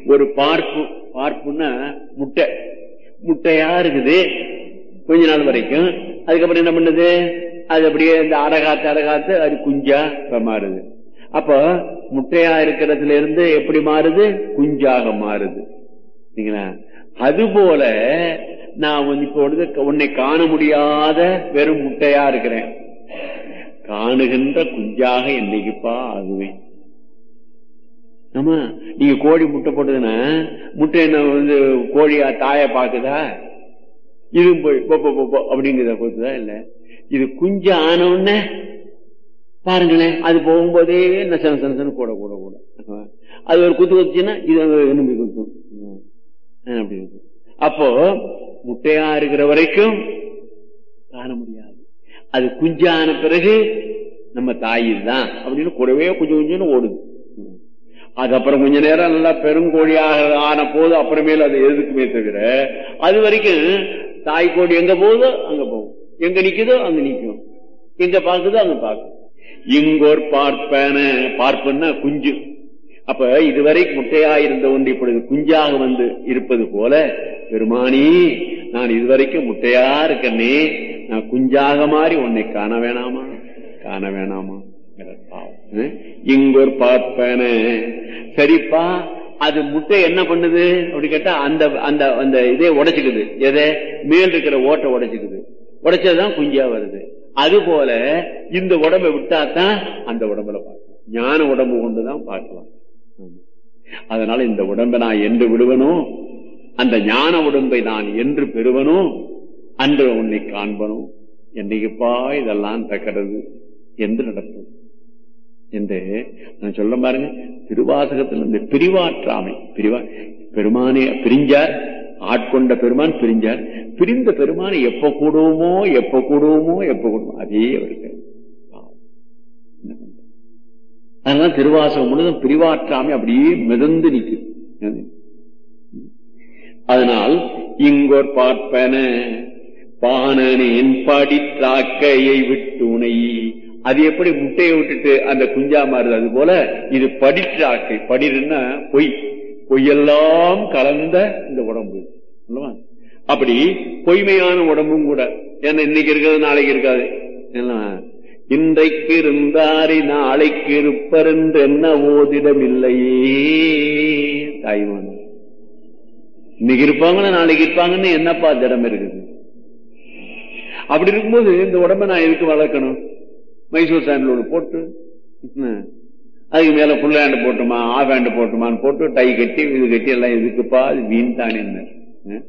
ஒரு பார்ப்பு பார்ப்புன்னா முட்டை முட்டையா இருக்குது கொஞ்ச நாள் வரைக்கும் அதுக்கப்புறம் என்ன பண்ணுது அது அப்படியே இந்த அடகாத்து அடகாத்து அது குஞ்சா இப்ப மாறுது அப்ப முட்டையா இருக்கிறதுல இருந்து எப்படி மாறுது குஞ்சாக மாறுது சரிங்களா அது போல நான் வந்து இப்போ வந்து உன்னை காண முடியாத வெறும் முட்டையா இருக்கிறேன் காணுகின்ற குஞ்சாக என்னைக்குப்பா ஆகுவேன் ஆமா நீங்க கோழி முட்டை போட்டதுன்னா முட்டை என்ன வந்து கோழியா தாய பாக்குதா இது போய் பொ, பொ, பொ, பொ அப்படிங்கிறத கொடுத்ததா இல்ல இது குஞ்சு ஆன உடனே பாருங்களேன் அது போகும்போதே நசன சனசன கூட கூட கூட அது ஒரு குத்து குத்துச்சுன்னா இது எலும்பி குத்தும் ஆ, அப்படி இருக்கும் அப்போ முட்டையா இருக்கிற வரைக்கும் காண முடியாது அது குஞ்சான பிறகு நம்ம தாயில் தான் அப்படின்னு கூடவே கொஞ்சம் கொஞ்சம் ஓடுது அது அப்புறம் கொஞ்ச நேரம் நல்லா பெருங்கோழியாக ஆன போது அப்புறமேல அது எதுக்குமே தவிர அது வரைக்கும் தாய் கோழி எங்க போகுதோ அங்க போகும் எங்க நிக்குதோ அங்க நிக்கும் எங்க பாக்குதோ அங்க பார்க்கும் இங்கோர் பார்ப்பன பார்ப்பன்னா குஞ்சு அப்ப இதுவரை முட்டையா இருந்த ஒன்று இப்பொழுது குஞ்சாக வந்து இருப்பது போல பெருமானி நான் இதுவரைக்கும் முட்டையா இருக்கனே நான் குஞ்சாக மாறி உன்னை காண வேணாமா காண வேணாமா இங்கொரு பார்ப்பன சரிப்பா அது முட்டை என்ன பண்ணுது அப்படி கேட்டா அந்த அந்த அந்த இதே உடைச்சுக்குது எதை மேல் இருக்கிற ஓட்டை உடைச்சுக்குது உடைச்சதுதான் குஞ்சா வருது அது போல இந்த உடம்பை விட்டாதான் அந்த உடம்புல பார்க்கலாம் ஞான உடம்பு கொண்டுதான் பார்க்கலாம் அதனால இந்த உடம்பை நான் என்று விடுவனோ அந்த ஞான உடம்பை நான் என்று பெறுவனோ அன்று உன்னை காண்பனோ என்னைக்குப்பா இதெல்லாம் தக்கிறது என்று நடக்கும் என்று நான் சொல்ல பாருங்க திருவாசகத்தில் இந்த பிரிவாற்றாமை பிரிவா பெருமானே பிரிஞ்சார் ஆட்கொண்ட பெருமான் பிரிஞ்சார் பிரிந்த பெருமானை எப்ப கூடுவோமோ எப்ப கூடுவோமோ எப்ப கூடுவோமோ அதே அவருக்கு அதனால திருவாசகம் முழுதும் பிரிவாற்றாமை அப்படியே மிதந்து நிற்குது அதனால் இங்கோர் பார்ப்பன பானனின் படித்தாக்கையை விட்டு உனை அது எப்படி முட்டையை விட்டுட்டு அந்த குஞ்சா மாறுது அது போல இது படிற்றாக்கை படிருன்னா பொய் பொய்யெல்லாம் கலந்த இந்த உடம்பு அல்லவா? அப்படி பொய்மையான உடம்பும் கூட ஏன்னா இன்னைக்கு இருக்கிறது நாளைக்கு இருக்காது என்னவா? இன்றைக்கு இருந்தாரி நாளைக்கு இருப்பர் என்று என்ன ஓதிடமில்லையே தாய்மான இன்னைக்கு இருப்பாங்களா நாளைக்கு இருப்பாங்கன்னு என்னப்பா திடம் இருக்குது அப்படி இருக்கும்போது இந்த உடம்ப நான் எதுக்கு வளர்க்கணும் மைசூர் சாண்டலோடு போட்டு என்ன, அதுக்கு மேல புல் ஹேண்ட் போட்டுமா ஆஃப் ஹேண்ட் போட்டுமான்னு போட்டு டை கட்டி இது கட்டி எல்லாம் எதுக்குப்பா அது வீண் தான் என்ன